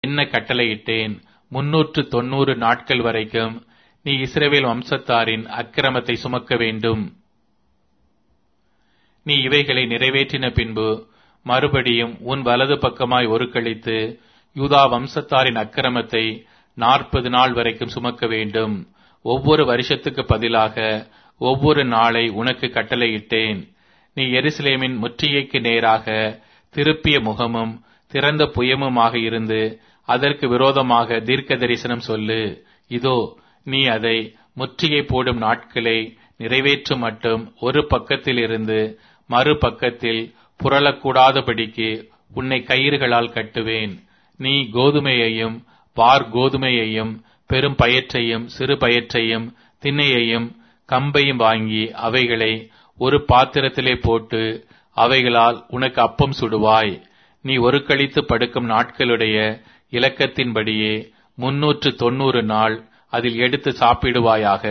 என்ன கட்டளையிட்டேன் முன்னூற்று தொன்னூறு நாட்கள் வரைக்கும் நீ இஸ்ரவேல் வம்சத்தாரின் அக்கிரமத்தை சுமக்க வேண்டும் நீ இவைகளை நிறைவேற்றின பின்பு மறுபடியும் உன் வலது பக்கமாய் ஒரு கழித்து யூதா வம்சத்தாரின் அக்கிரமத்தை நாற்பது நாள் வரைக்கும் சுமக்க வேண்டும் ஒவ்வொரு வருஷத்துக்கு பதிலாக ஒவ்வொரு நாளை உனக்கு கட்டளையிட்டேன் நீ எருசலேமின் முற்றுகைக்கு நேராக திருப்பிய முகமும் திறந்த புயமுமாக இருந்து அதற்கு விரோதமாக தீர்க்க தரிசனம் சொல்லு இதோ நீ அதை முற்றுகை போடும் நாட்களை நிறைவேற்றும் மட்டும் ஒரு பக்கத்தில் இருந்து மறுபக்கத்தில் புரளக்கூடாதபடிக்கு உன்னை கயிறுகளால் கட்டுவேன் நீ கோதுமையையும் பார் கோதுமையையும் பெரும் பயற்றையும் சிறு பயற்றையும் திண்ணையையும் கம்பையும் வாங்கி அவைகளை ஒரு பாத்திரத்திலே போட்டு அவைகளால் உனக்கு அப்பம் சுடுவாய் நீ ஒரு கழித்து படுக்கும் நாட்களுடைய இலக்கத்தின்படியே முன்னூற்று தொன்னூறு நாள் அதில் எடுத்து சாப்பிடுவாயாக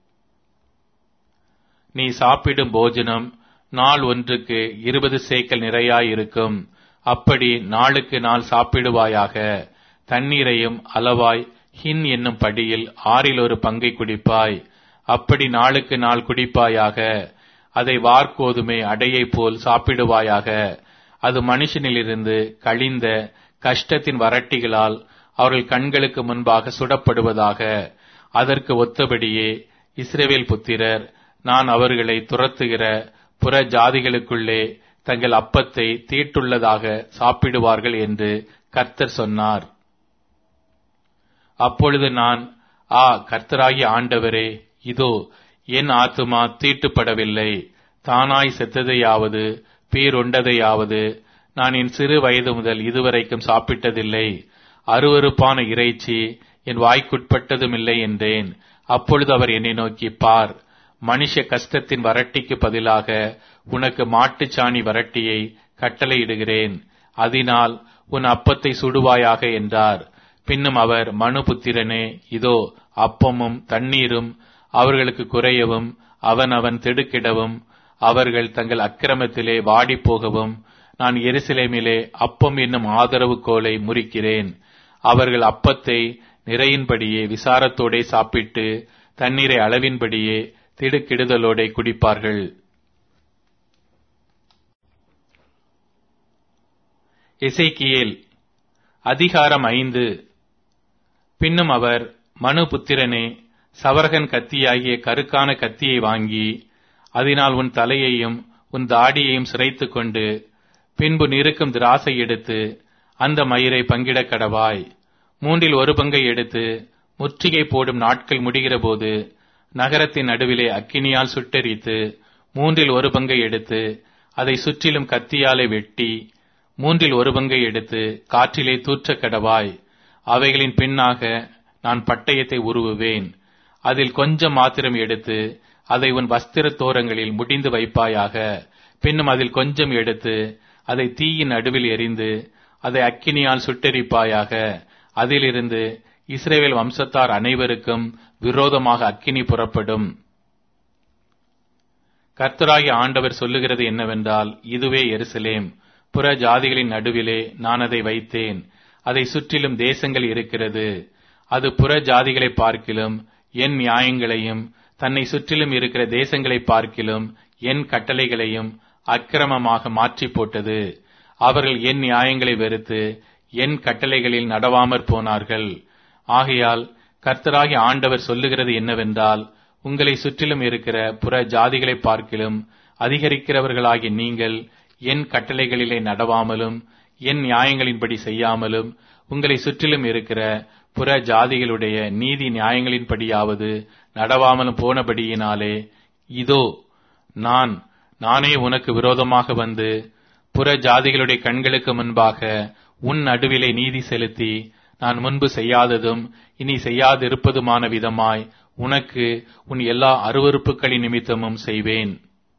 நீ சாப்பிடும் போஜனம் நாள் ஒன்றுக்கு இருபது சேக்கல் நிறையாயிருக்கும் அப்படி நாளுக்கு நாள் சாப்பிடுவாயாக தண்ணீரையும் அளவாய் ஹின் என்னும் படியில் ஆறில் ஒரு பங்கை குடிப்பாய் அப்படி நாளுக்கு நாள் குடிப்பாயாக அதை வார்கோதுமை அடையை போல் சாப்பிடுவாயாக அது மனுஷனிலிருந்து கழிந்த கஷ்டத்தின் வரட்டிகளால் அவர்கள் கண்களுக்கு முன்பாக சுடப்படுவதாக அதற்கு ஒத்தபடியே இஸ்ரேவேல் புத்திரர் நான் அவர்களை துரத்துகிற புற ஜாதிகளுக்குள்ளே தங்கள் அப்பத்தை தீட்டுள்ளதாக சாப்பிடுவார்கள் என்று கர்த்தர் சொன்னார் அப்பொழுது நான் ஆ கர்த்தராகிய ஆண்டவரே இதோ என் ஆத்துமா தீட்டுப்படவில்லை தானாய் செத்ததையாவது பீருண்டதையாவது நான் என் சிறு வயது முதல் இதுவரைக்கும் சாப்பிட்டதில்லை அருவருப்பான இறைச்சி என் வாய்க்குட்பட்டதுமில்லை என்றேன் அப்பொழுது அவர் என்னை நோக்கி பார் மனுஷ கஷ்டத்தின் வரட்டிக்கு பதிலாக உனக்கு மாட்டுச்சாணி வரட்டியை கட்டளையிடுகிறேன் அதனால் உன் அப்பத்தை சுடுவாயாக என்றார் பின்னும் அவர் மனுபுத்திரனே இதோ அப்பமும் தண்ணீரும் அவர்களுக்கு குறையவும் அவன் அவன் திடுக்கிடவும் அவர்கள் தங்கள் அக்கிரமத்திலே வாடிப்போகவும் நான் எருசலேமிலே அப்பம் என்னும் ஆதரவு கோலை முறிக்கிறேன் அவர்கள் அப்பத்தை நிறையின்படியே விசாரத்தோடே சாப்பிட்டு தண்ணீரை அளவின்படியே திடுக்கிடுதலோடே குடிப்பார்கள் எசைக்கியேல் அதிகாரம் ஐந்து பின்னும் அவர் மனு புத்திரனே சவரகன் கத்தியாகிய கருக்கான கத்தியை வாங்கி அதனால் உன் தலையையும் உன் தாடியையும் சிரைத்துக் கொண்டு பின்பு நிறுக்கும் திராசை எடுத்து அந்த மயிரை பங்கிட கடவாய் மூன்றில் ஒரு பங்கை எடுத்து முற்றுகை போடும் நாட்கள் முடிகிற போது நகரத்தின் நடுவிலே அக்கினியால் சுட்டெரித்து மூன்றில் ஒரு பங்கை எடுத்து அதை சுற்றிலும் கத்தியாலே வெட்டி மூன்றில் ஒரு பங்கை எடுத்து காற்றிலே தூற்ற கடவாய் அவைகளின் பின்னாக நான் பட்டயத்தை உருவுவேன் அதில் கொஞ்சம் மாத்திரம் எடுத்து அதை உன் வஸ்திர தோரங்களில் முடிந்து வைப்பாயாக பின்னும் அதில் கொஞ்சம் எடுத்து அதை தீயின் நடுவில் எரிந்து அதை அக்கினியால் சுட்டெரிப்பாயாக அதிலிருந்து இஸ்ரேவேல் வம்சத்தார் அனைவருக்கும் விரோதமாக அக்கினி புறப்படும் கர்த்தராகி ஆண்டவர் சொல்லுகிறது என்னவென்றால் இதுவே எருசலேம் புற ஜாதிகளின் நடுவிலே நான் அதை வைத்தேன் அதை சுற்றிலும் தேசங்கள் இருக்கிறது அது புற ஜாதிகளை பார்க்கிலும் என் நியாயங்களையும் தன்னை சுற்றிலும் இருக்கிற தேசங்களை பார்க்கிலும் என் கட்டளைகளையும் அக்கிரமமாக மாற்றி போட்டது அவர்கள் என் நியாயங்களை வெறுத்து என் கட்டளைகளில் நடவாமற் போனார்கள் ஆகையால் கர்த்தராகி ஆண்டவர் சொல்லுகிறது என்னவென்றால் உங்களை சுற்றிலும் இருக்கிற புற ஜாதிகளை பார்க்கிலும் அதிகரிக்கிறவர்களாகி நீங்கள் என் கட்டளைகளிலே நடவாமலும் என் நியாயங்களின்படி செய்யாமலும் உங்களை சுற்றிலும் இருக்கிற புற ஜாதிகளுடைய நீதி நியாயங்களின்படியாவது நடவாமலும் போனபடியினாலே இதோ நான் நானே உனக்கு விரோதமாக வந்து புற ஜாதிகளுடைய கண்களுக்கு முன்பாக உன் நடுவிலே நீதி செலுத்தி நான் முன்பு செய்யாததும் இனி செய்யாதிருப்பதுமான விதமாய் உனக்கு உன் எல்லா அருவறுப்புகளின் நிமித்தமும் செய்வேன்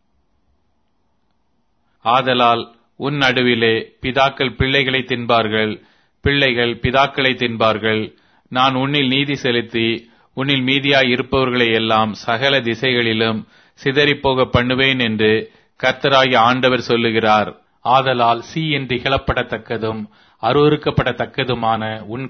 ஆதலால் உன் நடுவிலே பிதாக்கள் பிள்ளைகளை தின்பார்கள் பிள்ளைகள் பிதாக்களை தின்பார்கள் நான் உன்னில் நீதி செலுத்தி உன்னில் மீதியாய் இருப்பவர்களை எல்லாம் சகல திசைகளிலும் சிதறிப்போக பண்ணுவேன் என்று கர்த்தராகி ஆண்டவர் சொல்லுகிறார் ஆதலால் சீ என்று இகழப்படத்தக்கதும் அருவருக்கப்படத்தக்கதுமான உன்